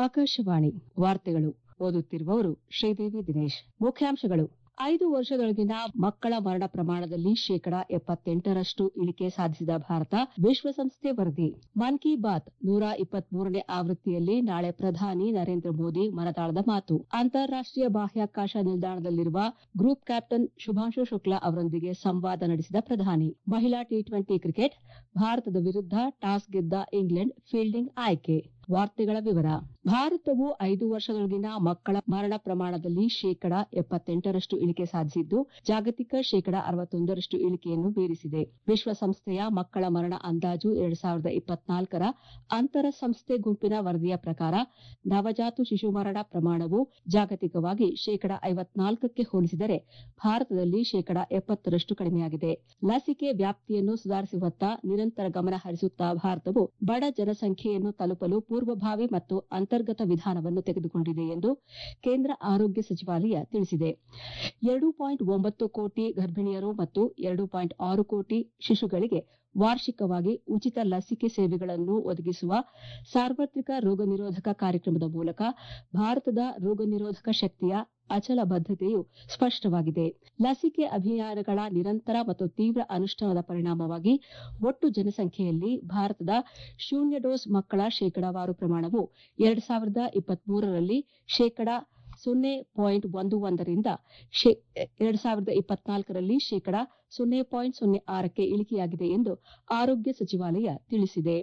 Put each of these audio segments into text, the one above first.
ಆಕಾಶವಾಣಿ ವಾರ್ತೆಗಳು ಓದುತ್ತಿರುವವರು ಶ್ರೀದೇವಿ ದಿನೇಶ್ ಮುಖ್ಯಾಂಶಗಳು ಐದು ವರ್ಷದೊಳಗಿನ ಮಕ್ಕಳ ಮರಣ ಪ್ರಮಾಣದಲ್ಲಿ ಶೇಕಡ ಎಪ್ಪತ್ತೆಂಟರಷ್ಟು ಇಳಿಕೆ ಸಾಧಿಸಿದ ಭಾರತ ವಿಶ್ವಸಂಸ್ಥೆ ವರದಿ ಮನ್ ಕಿ ಬಾತ್ ನೂರ ಇಪ್ಪತ್ಮೂರನೇ ಆವೃತ್ತಿಯಲ್ಲಿ ನಾಳೆ ಪ್ರಧಾನಿ ನರೇಂದ್ರ ಮೋದಿ ಮನದಾಳದ ಮಾತು ಅಂತಾರಾಷ್ಟೀಯ ಬಾಹ್ಯಾಕಾಶ ನಿಲ್ದಾಣದಲ್ಲಿರುವ ಗ್ರೂಪ್ ಕ್ಯಾಪ್ಟನ್ ಶುಭಾಂಶು ಶುಕ್ಲಾ ಅವರೊಂದಿಗೆ ಸಂವಾದ ನಡೆಸಿದ ಪ್ರಧಾನಿ ಮಹಿಳಾ ಟಿ ಟ್ವೆಂಟಿ ಕ್ರಿಕೆಟ್ ಭಾರತದ ವಿರುದ್ಧ ಟಾಸ್ ಗೆದ್ದ ಇಂಗ್ಲೆಂಡ್ ಫೀಲ್ಡಿಂಗ್ ಆಯ್ಕೆ ವಾರ್ತೆಗಳ ವಿವರ ಭಾರತವು ಐದು ವರ್ಷದೊಳಗಿನ ಮಕ್ಕಳ ಮರಣ ಪ್ರಮಾಣದಲ್ಲಿ ಶೇಕಡ ಎಪ್ಪತ್ತೆಂಟರಷ್ಟು ಇಳಿಕೆ ಸಾಧಿಸಿದ್ದು ಜಾಗತಿಕ ಶೇಕಡ ಅರವತ್ತೊಂದರಷ್ಟು ಇಳಿಕೆಯನ್ನು ಮೀರಿಸಿದೆ ವಿಶ್ವಸಂಸ್ಥೆಯ ಮಕ್ಕಳ ಮರಣ ಅಂದಾಜು ಎರಡ್ ಸಾವಿರದ ಇಪ್ಪತ್ನಾಲ್ಕರ ಅಂತರ ಸಂಸ್ಥೆ ಗುಂಪಿನ ವರದಿಯ ಪ್ರಕಾರ ನವಜಾತು ಶಿಶು ಮರಣ ಪ್ರಮಾಣವು ಜಾಗತಿಕವಾಗಿ ಶೇಕಡ ಐವತ್ನಾಲ್ಕಕ್ಕೆ ಹೋಲಿಸಿದರೆ ಭಾರತದಲ್ಲಿ ಶೇಕಡ ಎಪ್ಪತ್ತರಷ್ಟು ಕಡಿಮೆಯಾಗಿದೆ ಲಸಿಕೆ ವ್ಯಾಪ್ತಿಯನ್ನು ಸುಧಾರಿಸುವತ್ತ ನಿರಂತರ ಗಮನ ಹರಿಸುತ್ತಾ ಭಾರತವು ಬಡ ಜನಸಂಖ್ಯೆಯನ್ನು ತಲುಪಲು ಪೂರ್ವಭಾವಿ ಮತ್ತು ಅಂತರ್ಗತ ವಿಧಾನವನ್ನು ತೆಗೆದುಕೊಂಡಿದೆ ಎಂದು ಕೇಂದ್ರ ಆರೋಗ್ಯ ಸಚಿವಾಲಯ ತಿಳಿಸಿದೆ ಎರಡು ಪಾಯಿಂಟ್ ಒಂಬತ್ತು ಕೋಟಿ ಗರ್ಭಿಣಿಯರು ಮತ್ತು ಎರಡು ಪಾಯಿಂಟ್ ಆರು ಕೋಟಿ ಶಿಶುಗಳಿಗೆ ವಾರ್ಷಿಕವಾಗಿ ಉಚಿತ ಲಸಿಕೆ ಸೇವೆಗಳನ್ನು ಒದಗಿಸುವ ಸಾರ್ವತ್ರಿಕ ರೋಗ ನಿರೋಧಕ ಕಾರ್ಯಕ್ರಮದ ಮೂಲಕ ಭಾರತದ ರೋಗ ನಿರೋಧಕ ಶಕ್ತಿಯ ಅಚಲ ಬದ್ದತೆಯು ಸ್ಪಷ್ಟವಾಗಿದೆ ಲಸಿಕೆ ಅಭಿಯಾನಗಳ ನಿರಂತರ ಮತ್ತು ತೀವ್ರ ಅನುಷ್ಠಾನದ ಪರಿಣಾಮವಾಗಿ ಒಟ್ಟು ಜನಸಂಖ್ಯೆಯಲ್ಲಿ ಭಾರತದ ಶೂನ್ಯ ಡೋಸ್ ಮಕ್ಕಳ ಶೇಕಡಾವಾರು ಪ್ರಮಾಣವು ಎರಡ್ ಸಾವಿರದ ಇಪ್ಪತ್ಮೂರರಲ್ಲಿ ಶೇಕಡ ಸೊನ್ನೆ ಪಾಯಿಂಟ್ ಒಂದು ಒಂದರಿಂದ ಎರಡ್ ಸಾವಿರದ ಇಪ್ಪತ್ನಾಲ್ಕರಲ್ಲಿ ಶೇಕಡ ಸೊನ್ನೆ ಪಾಯಿಂಟ್ ಸೊನ್ನೆ ಆರಕ್ಕೆ ಇಳಿಕೆಯಾಗಿದೆ ಎಂದು ಆರೋಗ್ಯ ಸಚಿವಾಲಯ ತಿಳಿಸಿದೆ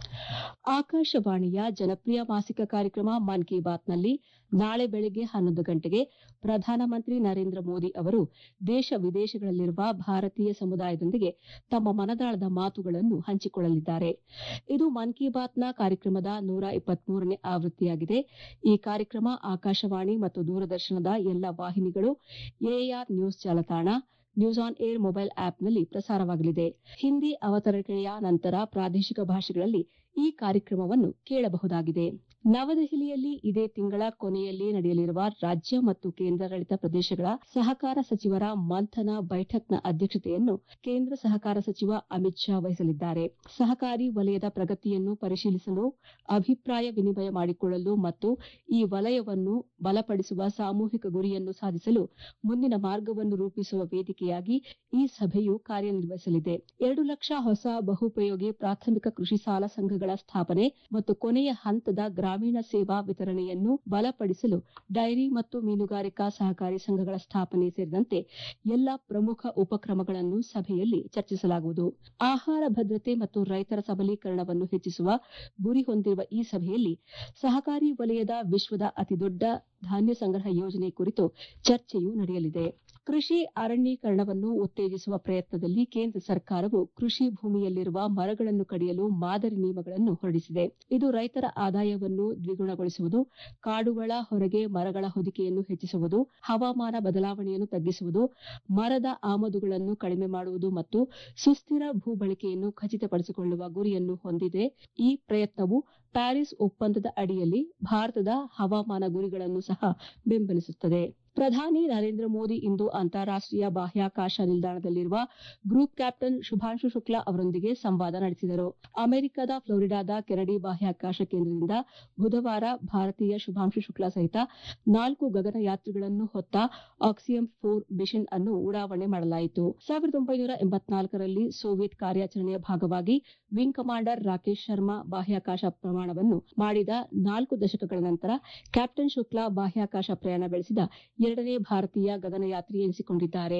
ಆಕಾಶವಾಣಿಯ ಜನಪ್ರಿಯ ಮಾಸಿಕ ಕಾರ್ಯಕ್ರಮ ಮನ್ ಕಿ ಬಾತ್ನಲ್ಲಿ ನಾಳೆ ಬೆಳಗ್ಗೆ ಹನ್ನೊಂದು ಗಂಟೆಗೆ ಪ್ರಧಾನಮಂತ್ರಿ ನರೇಂದ್ರ ಮೋದಿ ಅವರು ದೇಶ ವಿದೇಶಗಳಲ್ಲಿರುವ ಭಾರತೀಯ ಸಮುದಾಯದೊಂದಿಗೆ ತಮ್ಮ ಮನದಾಳದ ಮಾತುಗಳನ್ನು ಹಂಚಿಕೊಳ್ಳಲಿದ್ದಾರೆ ಇದು ಮನ್ ಕಿ ಬಾತ್ನ ಕಾರ್ಯಕ್ರಮದ ನೂರ ಇಪ್ಪತ್ಮೂರನೇ ಆವೃತ್ತಿಯಾಗಿದೆ ಈ ಕಾರ್ಯಕ್ರಮ ಆಕಾಶವಾಣಿ ಮತ್ತು ದೂರದರ್ಶನದ ಎಲ್ಲ ವಾಹಿನಿಗಳು ಎಆರ್ ನ್ಯೂಸ್ ಜಾಲತಾಣ ನ್ಯೂಸ್ ಆನ್ ಏರ್ ಮೊಬೈಲ್ ಆಪ್ನಲ್ಲಿ ಪ್ರಸಾರವಾಗಲಿದೆ ಹಿಂದಿ ಅವತರಣಿಕೆಯ ನಂತರ ಪ್ರಾದೇಶಿಕ ಭಾಷೆಗಳಲ್ಲಿ ಈ ಕಾರ್ಯಕ್ರಮವನ್ನು ಕೇಳಬಹುದಾಗಿದೆ ನವದೆಹಲಿಯಲ್ಲಿ ಇದೇ ತಿಂಗಳ ಕೊನೆಯಲ್ಲಿ ನಡೆಯಲಿರುವ ರಾಜ್ಯ ಮತ್ತು ಕೇಂದ್ರಾಡಳಿತ ಪ್ರದೇಶಗಳ ಸಹಕಾರ ಸಚಿವರ ಮಂಥನ ಬೈಠಕ್ನ ಅಧ್ಯಕ್ಷತೆಯನ್ನು ಕೇಂದ್ರ ಸಹಕಾರ ಸಚಿವ ಅಮಿತ್ ಶಾ ವಹಿಸಲಿದ್ದಾರೆ ಸಹಕಾರಿ ವಲಯದ ಪ್ರಗತಿಯನ್ನು ಪರಿಶೀಲಿಸಲು ಅಭಿಪ್ರಾಯ ವಿನಿಮಯ ಮಾಡಿಕೊಳ್ಳಲು ಮತ್ತು ಈ ವಲಯವನ್ನು ಬಲಪಡಿಸುವ ಸಾಮೂಹಿಕ ಗುರಿಯನ್ನು ಸಾಧಿಸಲು ಮುಂದಿನ ಮಾರ್ಗವನ್ನು ರೂಪಿಸುವ ವೇದಿಕೆಯಾಗಿ ಈ ಸಭೆಯು ಕಾರ್ಯನಿರ್ವಹಿಸಲಿದೆ ಎರಡು ಲಕ್ಷ ಹೊಸ ಬಹುಪಯೋಗಿ ಪ್ರಾಥಮಿಕ ಕೃಷಿ ಸಾಲ ಸಂಘಗಳ ಸ್ಥಾಪನೆ ಮತ್ತು ಕೊನೆಯ ಹಂತದ ಗ್ರಾಮೀಣ ಸೇವಾ ವಿತರಣೆಯನ್ನು ಬಲಪಡಿಸಲು ಡೈರಿ ಮತ್ತು ಮೀನುಗಾರಿಕಾ ಸಹಕಾರಿ ಸಂಘಗಳ ಸ್ಥಾಪನೆ ಸೇರಿದಂತೆ ಎಲ್ಲ ಪ್ರಮುಖ ಉಪಕ್ರಮಗಳನ್ನು ಸಭೆಯಲ್ಲಿ ಚರ್ಚಿಸಲಾಗುವುದು ಆಹಾರ ಭದ್ರತೆ ಮತ್ತು ರೈತರ ಸಬಲೀಕರಣವನ್ನು ಹೆಚ್ಚಿಸುವ ಗುರಿ ಹೊಂದಿರುವ ಈ ಸಭೆಯಲ್ಲಿ ಸಹಕಾರಿ ವಲಯದ ವಿಶ್ವದ ಅತಿದೊಡ್ಡ ಧಾನ್ಯ ಸಂಗ್ರಹ ಯೋಜನೆ ಕುರಿತು ಚರ್ಚೆಯೂ ನಡೆಯಲಿದೆ ಕೃಷಿ ಅರಣ್ಯೀಕರಣವನ್ನು ಉತ್ತೇಜಿಸುವ ಪ್ರಯತ್ನದಲ್ಲಿ ಕೇಂದ್ರ ಸರ್ಕಾರವು ಕೃಷಿ ಭೂಮಿಯಲ್ಲಿರುವ ಮರಗಳನ್ನು ಕಡಿಯಲು ಮಾದರಿ ನಿಯಮಗಳನ್ನು ಹೊರಡಿಸಿದೆ ಇದು ರೈತರ ಆದಾಯವನ್ನು ದ್ವಿಗುಣಗೊಳಿಸುವುದು ಕಾಡುಗಳ ಹೊರಗೆ ಮರಗಳ ಹೊದಿಕೆಯನ್ನು ಹೆಚ್ಚಿಸುವುದು ಹವಾಮಾನ ಬದಲಾವಣೆಯನ್ನು ತಗ್ಗಿಸುವುದು ಮರದ ಆಮದುಗಳನ್ನು ಕಡಿಮೆ ಮಾಡುವುದು ಮತ್ತು ಸುಸ್ಥಿರ ಭೂ ಬಳಕೆಯನ್ನು ಖಚಿತಪಡಿಸಿಕೊಳ್ಳುವ ಗುರಿಯನ್ನು ಹೊಂದಿದೆ ಈ ಪ್ರಯತ್ನವು ಪ್ಯಾರಿಸ್ ಒಪ್ಪಂದದ ಅಡಿಯಲ್ಲಿ ಭಾರತದ ಹವಾಮಾನ ಗುರಿಗಳನ್ನು ಸಹ ಬೆಂಬಲಿಸುತ್ತದೆ ಪ್ರಧಾನಿ ನರೇಂದ್ರ ಮೋದಿ ಇಂದು ಅಂತಾರಾಷ್ಟೀಯ ಬಾಹ್ಯಾಕಾಶ ನಿಲ್ದಾಣದಲ್ಲಿರುವ ಗ್ರೂಪ್ ಕ್ಯಾಪ್ಟನ್ ಶುಭಾಂಶು ಶುಕ್ಲಾ ಅವರೊಂದಿಗೆ ಸಂವಾದ ನಡೆಸಿದರು ಅಮೆರಿಕದ ಫ್ಲೋರಿಡಾದ ಕೆನಡಿ ಬಾಹ್ಯಾಕಾಶ ಕೇಂದ್ರದಿಂದ ಬುಧವಾರ ಭಾರತೀಯ ಶುಭಾಂಶು ಶುಕ್ಲಾ ಸಹಿತ ನಾಲ್ಕು ಗಗನಯಾತ್ರಿಗಳನ್ನು ಹೊತ್ತ ಆಕ್ಸಿಯಂ ಫೋರ್ ಮಿಷನ್ ಅನ್ನು ಉಡಾವಣೆ ಮಾಡಲಾಯಿತು ಸಾವಿರದ ಒಂಬೈನೂರ ಎಂಬತ್ನಾಲ್ಕರಲ್ಲಿ ಸೋವಿಯತ್ ಕಾರ್ಯಾಚರಣೆಯ ಭಾಗವಾಗಿ ವಿಂಗ್ ಕಮಾಂಡರ್ ರಾಕೇಶ್ ಶರ್ಮಾ ಬಾಹ್ಯಾಕಾಶ ಪ್ರಮಾಣವನ್ನು ಮಾಡಿದ ನಾಲ್ಕು ದಶಕಗಳ ನಂತರ ಕ್ಯಾಪ್ಟನ್ ಶುಕ್ಲಾ ಬಾಹ್ಯಾಕಾಶ ಪ್ರಯಾಣ ಬೆಳೆಸಿದ ಎರಡನೇ ಭಾರತೀಯ ಗಗನಯಾತ್ರಿ ಎನಿಸಿಕೊಂಡಿದ್ದಾರೆ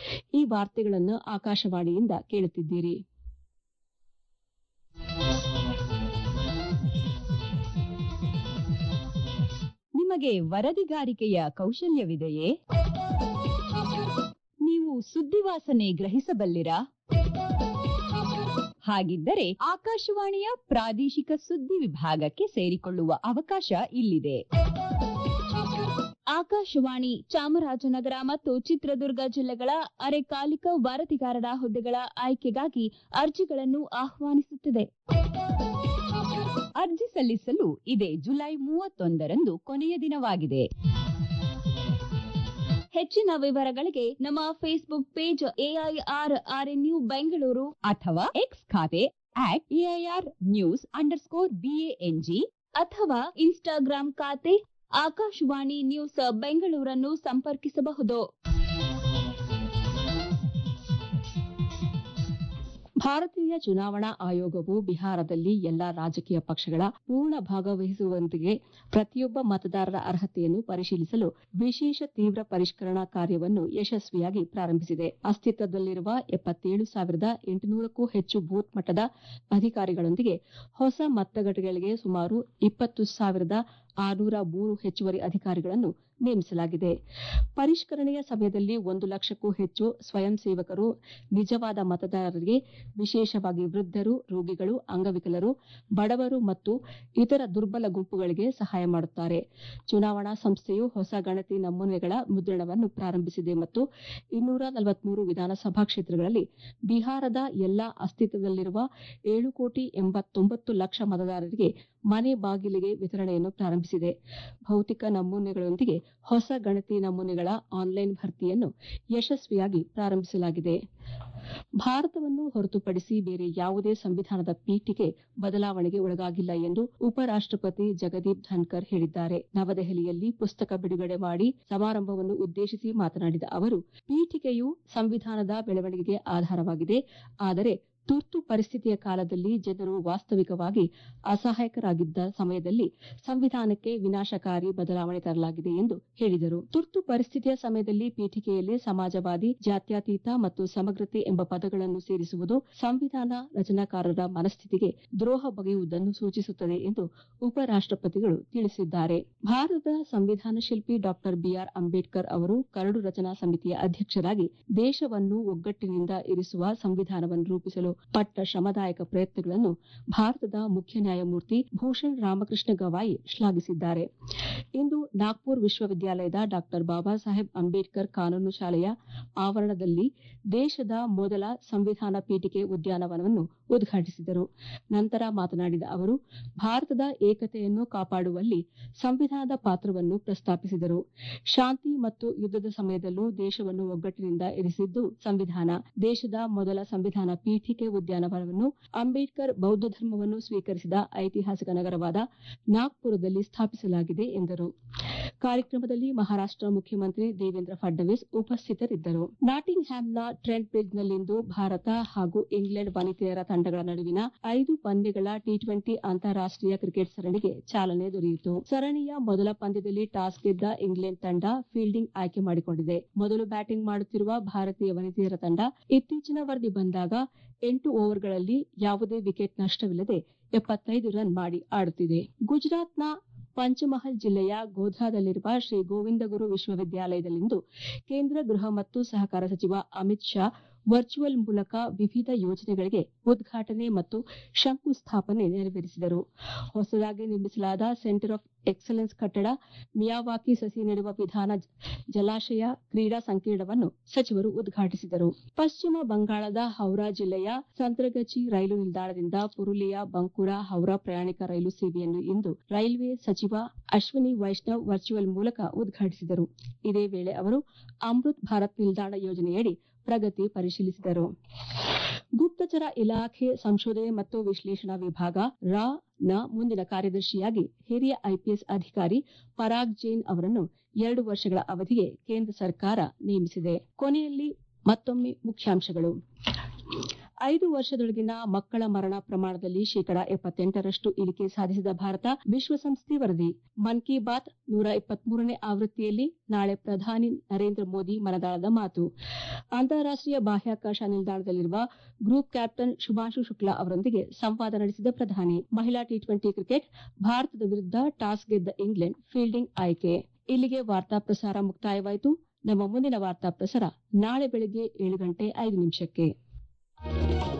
ಈ ವಾರ್ತೆಗಳನ್ನು ಆಕಾಶವಾಣಿಯಿಂದ ಕೇಳುತ್ತಿದ್ದೀರಿ ನಿಮಗೆ ವರದಿಗಾರಿಕೆಯ ಕೌಶಲ್ಯವಿದೆಯೇ ನೀವು ಸುದ್ದಿವಾಸನೆ ಗ್ರಹಿಸಬಲ್ಲಿರಾ ಹಾಗಿದ್ದರೆ ಆಕಾಶವಾಣಿಯ ಪ್ರಾದೇಶಿಕ ಸುದ್ದಿ ವಿಭಾಗಕ್ಕೆ ಸೇರಿಕೊಳ್ಳುವ ಅವಕಾಶ ಇಲ್ಲಿದೆ ಆಕಾಶವಾಣಿ ಚಾಮರಾಜನಗರ ಮತ್ತು ಚಿತ್ರದುರ್ಗ ಜಿಲ್ಲೆಗಳ ಅರೆಕಾಲಿಕ ವರದಿಗಾರರ ಹುದ್ದೆಗಳ ಆಯ್ಕೆಗಾಗಿ ಅರ್ಜಿಗಳನ್ನು ಆಹ್ವಾನಿಸುತ್ತಿದೆ ಅರ್ಜಿ ಸಲ್ಲಿಸಲು ಇದೇ ಜುಲೈ ಮೂವತ್ತೊಂದರಂದು ಕೊನೆಯ ದಿನವಾಗಿದೆ ಹೆಚ್ಚಿನ ವಿವರಗಳಿಗೆ ನಮ್ಮ Facebook page AIR RNU Bengaluru ಅಥವಾ ಎಕ್ಸ್ ಖಾತೆ at AIR news underscore BANG ಅಥವಾ ಇನ್ಸ್ಟಾಗ್ರಾಂ ಖಾತೆ ಆಕಾಶವಾಣಿ ನ್ಯೂಸ್ ಬೆಂಗಳೂರನ್ನು ಸಂಪರ್ಕಿಸಬಹುದು ಭಾರತೀಯ ಚುನಾವಣಾ ಆಯೋಗವು ಬಿಹಾರದಲ್ಲಿ ಎಲ್ಲಾ ರಾಜಕೀಯ ಪಕ್ಷಗಳ ಪೂರ್ಣ ಭಾಗವಹಿಸುವಂತೆಗೆ ಪ್ರತಿಯೊಬ್ಬ ಮತದಾರರ ಅರ್ಹತೆಯನ್ನು ಪರಿಶೀಲಿಸಲು ವಿಶೇಷ ತೀವ್ರ ಪರಿಷ್ಕರಣಾ ಕಾರ್ಯವನ್ನು ಯಶಸ್ವಿಯಾಗಿ ಪ್ರಾರಂಭಿಸಿದೆ ಅಸ್ತಿತ್ವದಲ್ಲಿರುವ ಎಪ್ಪತ್ತೇಳು ಸಾವಿರದ ಎಂಟುನೂರಕ್ಕೂ ಹೆಚ್ಚು ಬೂತ್ ಮಟ್ಟದ ಅಧಿಕಾರಿಗಳೊಂದಿಗೆ ಹೊಸ ಮತಗಟ್ಟೆಗಳಿಗೆ ಸುಮಾರು ಇಪ್ಪತ್ತು ಸಾವಿರದ ಆರುನೂರ ಮೂರು ಹೆಚ್ಚುವರಿ ಅಧಿಕಾರಿಗಳನ್ನು ನೇಮಿಸಲಾಗಿದೆ ಪರಿಷ್ಕರಣೆಯ ಸಮಯದಲ್ಲಿ ಒಂದು ಲಕ್ಷಕ್ಕೂ ಹೆಚ್ಚು ಸ್ವಯಂ ಸೇವಕರು ನಿಜವಾದ ಮತದಾರರಿಗೆ ವಿಶೇಷವಾಗಿ ವೃದ್ಧರು ರೋಗಿಗಳು ಅಂಗವಿಕಲರು ಬಡವರು ಮತ್ತು ಇತರ ದುರ್ಬಲ ಗುಂಪುಗಳಿಗೆ ಸಹಾಯ ಮಾಡುತ್ತಾರೆ ಚುನಾವಣಾ ಸಂಸ್ಥೆಯು ಹೊಸ ಗಣತಿ ನಮೂನೆಗಳ ಮುದ್ರಣವನ್ನು ಪ್ರಾರಂಭಿಸಿದೆ ಮತ್ತು ಇನ್ನೂರ ನಲವತ್ಮೂರು ವಿಧಾನಸಭಾ ಕ್ಷೇತ್ರಗಳಲ್ಲಿ ಬಿಹಾರದ ಎಲ್ಲಾ ಅಸ್ತಿತ್ವದಲ್ಲಿರುವ ಏಳು ಕೋಟಿ ಎಂಬತ್ತೊಂಬತ್ತು ಲಕ್ಷ ಮತದಾರರಿಗೆ ಮನೆ ಬಾಗಿಲಿಗೆ ವಿತರಣೆಯನ್ನು ಪ್ರಾರಂಭಿಸಿದೆ ಭೌತಿಕ ನಮೂನೆಗಳೊಂದಿಗೆ ಹೊಸ ಗಣತಿ ನಮೂನೆಗಳ ಆನ್ಲೈನ್ ಭರ್ತಿಯನ್ನು ಯಶಸ್ವಿಯಾಗಿ ಪ್ರಾರಂಭಿಸಲಾಗಿದೆ ಭಾರತವನ್ನು ಹೊರತುಪಡಿಸಿ ಬೇರೆ ಯಾವುದೇ ಸಂವಿಧಾನದ ಪೀಠಿಗೆ ಬದಲಾವಣೆಗೆ ಒಳಗಾಗಿಲ್ಲ ಎಂದು ಉಪರಾಷ್ಟಪತಿ ಜಗದೀಪ್ ಧನ್ಕರ್ ಹೇಳಿದ್ದಾರೆ ನವದೆಹಲಿಯಲ್ಲಿ ಪುಸ್ತಕ ಬಿಡುಗಡೆ ಮಾಡಿ ಸಮಾರಂಭವನ್ನು ಉದ್ದೇಶಿಸಿ ಮಾತನಾಡಿದ ಅವರು ಪೀಠಿಕೆಯು ಸಂವಿಧಾನದ ಬೆಳವಣಿಗೆಗೆ ಆಧಾರವಾಗಿದೆ ಆದರೆ ತುರ್ತು ಪರಿಸ್ಥಿತಿಯ ಕಾಲದಲ್ಲಿ ಜನರು ವಾಸ್ತವಿಕವಾಗಿ ಅಸಹಾಯಕರಾಗಿದ್ದ ಸಮಯದಲ್ಲಿ ಸಂವಿಧಾನಕ್ಕೆ ವಿನಾಶಕಾರಿ ಬದಲಾವಣೆ ತರಲಾಗಿದೆ ಎಂದು ಹೇಳಿದರು ತುರ್ತು ಪರಿಸ್ಥಿತಿಯ ಸಮಯದಲ್ಲಿ ಪೀಠಿಕೆಯಲ್ಲಿ ಸಮಾಜವಾದಿ ಜಾತ್ಯತೀತ ಮತ್ತು ಸಮಗ್ರತೆ ಎಂಬ ಪದಗಳನ್ನು ಸೇರಿಸುವುದು ಸಂವಿಧಾನ ರಚನಾಕಾರರ ಮನಸ್ಥಿತಿಗೆ ದ್ರೋಹ ಬಗೆಯುವುದನ್ನು ಸೂಚಿಸುತ್ತದೆ ಎಂದು ಉಪರಾಷ್ಟಪತಿಗಳು ತಿಳಿಸಿದ್ದಾರೆ ಭಾರತದ ಸಂವಿಧಾನ ಶಿಲ್ಪಿ ಡಾಕ್ಟರ್ ಬಿಆರ್ ಅಂಬೇಡ್ಕರ್ ಅವರು ಕರಡು ರಚನಾ ಸಮಿತಿಯ ಅಧ್ಯಕ್ಷರಾಗಿ ದೇಶವನ್ನು ಒಗ್ಗಟ್ಟಿನಿಂದ ಇರಿಸುವ ಸಂವಿಧಾನವನ್ನು ರೂಪಿಸಲು ಪಟ್ಟ ಶ್ರಮದಾಯಕ ಪ್ರಯತ್ನಗಳನ್ನು ಭಾರತದ ಮುಖ್ಯ ನ್ಯಾಯಮೂರ್ತಿ ಭೂಷಣ್ ರಾಮಕೃಷ್ಣ ಗವಾಯಿ ಶ್ಲಾಘಿಸಿದ್ದಾರೆ ಇಂದು ನಾಗ್ಪುರ್ ವಿಶ್ವವಿದ್ಯಾಲಯದ ಡಾಕ್ಟರ್ ಬಾಬಾ ಸಾಹೇಬ್ ಅಂಬೇಡ್ಕರ್ ಕಾನೂನು ಶಾಲೆಯ ಆವರಣದಲ್ಲಿ ದೇಶದ ಮೊದಲ ಸಂವಿಧಾನ ಪೀಠಿಕೆ ಉದ್ಯಾನವನವನ್ನು ಉದ್ಘಾಟಿಸಿದರು ನಂತರ ಮಾತನಾಡಿದ ಅವರು ಭಾರತದ ಏಕತೆಯನ್ನು ಕಾಪಾಡುವಲ್ಲಿ ಸಂವಿಧಾನದ ಪಾತ್ರವನ್ನು ಪ್ರಸ್ತಾಪಿಸಿದರು ಶಾಂತಿ ಮತ್ತು ಯುದ್ದದ ಸಮಯದಲ್ಲೂ ದೇಶವನ್ನು ಒಗ್ಗಟ್ಟಿನಿಂದ ಇರಿಸಿದ್ದು ಸಂವಿಧಾನ ದೇಶದ ಮೊದಲ ಸಂವಿಧಾನ ಪೀಠಿಕೆ ಉದ್ಯಾನವನವನ್ನು ಅಂಬೇಡ್ಕರ್ ಬೌದ್ಧ ಧರ್ಮವನ್ನು ಸ್ವೀಕರಿಸಿದ ಐತಿಹಾಸಿಕ ನಗರವಾದ ನಾಗ್ಪುರದಲ್ಲಿ ಸ್ಥಾಪಿಸಲಾಗಿದೆ ಎಂದರು ಕಾರ್ಯಕ್ರಮದಲ್ಲಿ ಮಹಾರಾಷ್ಟ ಮುಖ್ಯಮಂತ್ರಿ ದೇವೇಂದ್ರ ಫಡ್ನವೀಸ್ ಉಪಸ್ಥಿತರಿದ್ದರು ನಾಟಿಂಗ್ ಹ್ಯಾಮ್ನ ಟ್ರೆಂಟ್ ಬ್ರಿಡ್ಜ್ನಲ್ಲಿಂದು ಭಾರತ ಹಾಗೂ ಇಂಗ್ಲೆಂಡ್ ವನಿತೆಯರ ತಂಡಗಳ ನಡುವಿನ ಐದು ಪಂದ್ಯಗಳ ಟಿ ಟ್ವೆಂಟಿ ಅಂತಾರಾಷ್ಟೀಯ ಕ್ರಿಕೆಟ್ ಸರಣಿಗೆ ಚಾಲನೆ ದೊರೆಯಿತು ಸರಣಿಯ ಮೊದಲ ಪಂದ್ಯದಲ್ಲಿ ಟಾಸ್ ಗೆದ್ದ ಇಂಗ್ಲೆಂಡ್ ತಂಡ ಫೀಲ್ಡಿಂಗ್ ಆಯ್ಕೆ ಮಾಡಿಕೊಂಡಿದೆ ಮೊದಲು ಬ್ಯಾಟಿಂಗ್ ಮಾಡುತ್ತಿರುವ ಭಾರತೀಯ ವನಿತೆಯರ ತಂಡ ಇತ್ತೀಚಿನ ವರದಿ ಬಂದಾಗ ಎಂಟು ಓವರ್ಗಳಲ್ಲಿ ಯಾವುದೇ ವಿಕೆಟ್ ನಷ್ಟವಿಲ್ಲದೆ ಎಪ್ಪತ್ತೈದು ರನ್ ಮಾಡಿ ಆಡುತ್ತಿದೆ ಗುಜರಾತ್ನ ಪಂಚಮಹಲ್ ಜಿಲ್ಲೆಯ ಗೋಧ್ರಾದಲ್ಲಿರುವ ಶ್ರೀ ಗೋವಿಂದಗುರು ವಿಶ್ವವಿದ್ಯಾಲಯದಲ್ಲಿಂದು ಕೇಂದ್ರ ಗೃಹ ಮತ್ತು ಸಹಕಾರ ಸಚಿವ ಅಮಿತ್ ಶಾ ವರ್ಚುವಲ್ ಮೂಲಕ ವಿವಿಧ ಯೋಜನೆಗಳಿಗೆ ಉದ್ಘಾಟನೆ ಮತ್ತು ಶಂಕುಸ್ಥಾಪನೆ ನೆರವೇರಿಸಿದರು ಹೊಸದಾಗಿ ನಿರ್ಮಿಸಲಾದ ಸೆಂಟರ್ ಆಫ್ ಎಕ್ಸಲೆನ್ಸ್ ಕಟ್ಟಡ ಮಿಯಾವಾಕಿ ಸಸಿ ನೆಡುವ ವಿಧಾನ ಜಲಾಶಯ ಕ್ರೀಡಾ ಸಂಕೀರ್ಣವನ್ನು ಸಚಿವರು ಉದ್ಘಾಟಿಸಿದರು ಪಶ್ಚಿಮ ಬಂಗಾಳದ ಹೌರಾ ಜಿಲ್ಲೆಯ ಸಂತ್ರಗಚಿ ರೈಲು ನಿಲ್ದಾಣದಿಂದ ಪುರುಲಿಯಾ ಬಂಕುರಾ ಹೌರಾ ಪ್ರಯಾಣಿಕ ರೈಲು ಸೇವೆಯನ್ನು ಇಂದು ರೈಲ್ವೆ ಸಚಿವ ಅಶ್ವಿನಿ ವೈಷ್ಣವ್ ವರ್ಚುವಲ್ ಮೂಲಕ ಉದ್ಘಾಟಿಸಿದರು ಇದೇ ವೇಳೆ ಅವರು ಅಮೃತ್ ಭಾರತ್ ನಿಲ್ದಾಣ ಯೋಜನೆಯಡಿ ಪ್ರಗತಿ ಪರಿಶೀಲಿಸಿದರು ಗುಪ್ತಚರ ಇಲಾಖೆ ಸಂಶೋಧನೆ ಮತ್ತು ವಿಶ್ಲೇಷಣಾ ವಿಭಾಗ ರಾ ನ ಮುಂದಿನ ಕಾರ್ಯದರ್ಶಿಯಾಗಿ ಹಿರಿಯ ಐಪಿಎಸ್ ಅಧಿಕಾರಿ ಪರಾಗ್ ಜೈನ್ ಅವರನ್ನು ಎರಡು ವರ್ಷಗಳ ಅವಧಿಗೆ ಕೇಂದ್ರ ಸರ್ಕಾರ ನೇಮಿಸಿದೆ ಕೊನೆಯಲ್ಲಿ ಮತ್ತೊಮ್ಮೆ ಮುಖ್ಯಾಂಶಗಳು ಐದು ವರ್ಷದೊಳಗಿನ ಮಕ್ಕಳ ಮರಣ ಪ್ರಮಾಣದಲ್ಲಿ ಶೇಕಡಾ ಎಪ್ಪತ್ತೆಂಟರಷ್ಟು ಇಳಿಕೆ ಸಾಧಿಸಿದ ಭಾರತ ವಿಶ್ವಸಂಸ್ಥೆ ವರದಿ ಮನ್ ಕಿ ಬಾತ್ ನೂರ ಇಪ್ಪತ್ಮೂರನೇ ಆವೃತ್ತಿಯಲ್ಲಿ ನಾಳೆ ಪ್ರಧಾನಿ ನರೇಂದ್ರ ಮೋದಿ ಮನದಾಳದ ಮಾತು ಅಂತಾರಾಷ್ಟೀಯ ಬಾಹ್ಯಾಕಾಶ ನಿಲ್ದಾಣದಲ್ಲಿರುವ ಗ್ರೂಪ್ ಕ್ಯಾಪ್ಟನ್ ಶುಭಾಂಶು ಶುಕ್ಲಾ ಅವರೊಂದಿಗೆ ಸಂವಾದ ನಡೆಸಿದ ಪ್ರಧಾನಿ ಮಹಿಳಾ ಟಿ ಟ್ವೆಂಟಿ ಕ್ರಿಕೆಟ್ ಭಾರತದ ವಿರುದ್ಧ ಟಾಸ್ ಗೆದ್ದ ಇಂಗ್ಲೆಂಡ್ ಫೀಲ್ಡಿಂಗ್ ಆಯ್ಕೆ ಇಲ್ಲಿಗೆ ವಾರ್ತಾ ಪ್ರಸಾರ ಮುಕ್ತಾಯವಾಯಿತು ನಮ್ಮ ಮುಂದಿನ ವಾರ್ತಾ ಪ್ರಸಾರ ನಾಳೆ ಬೆಳಗ್ಗೆ ಏಳು ಗಂಟೆ ಐದು ನಿಮಿಷಕ್ಕೆ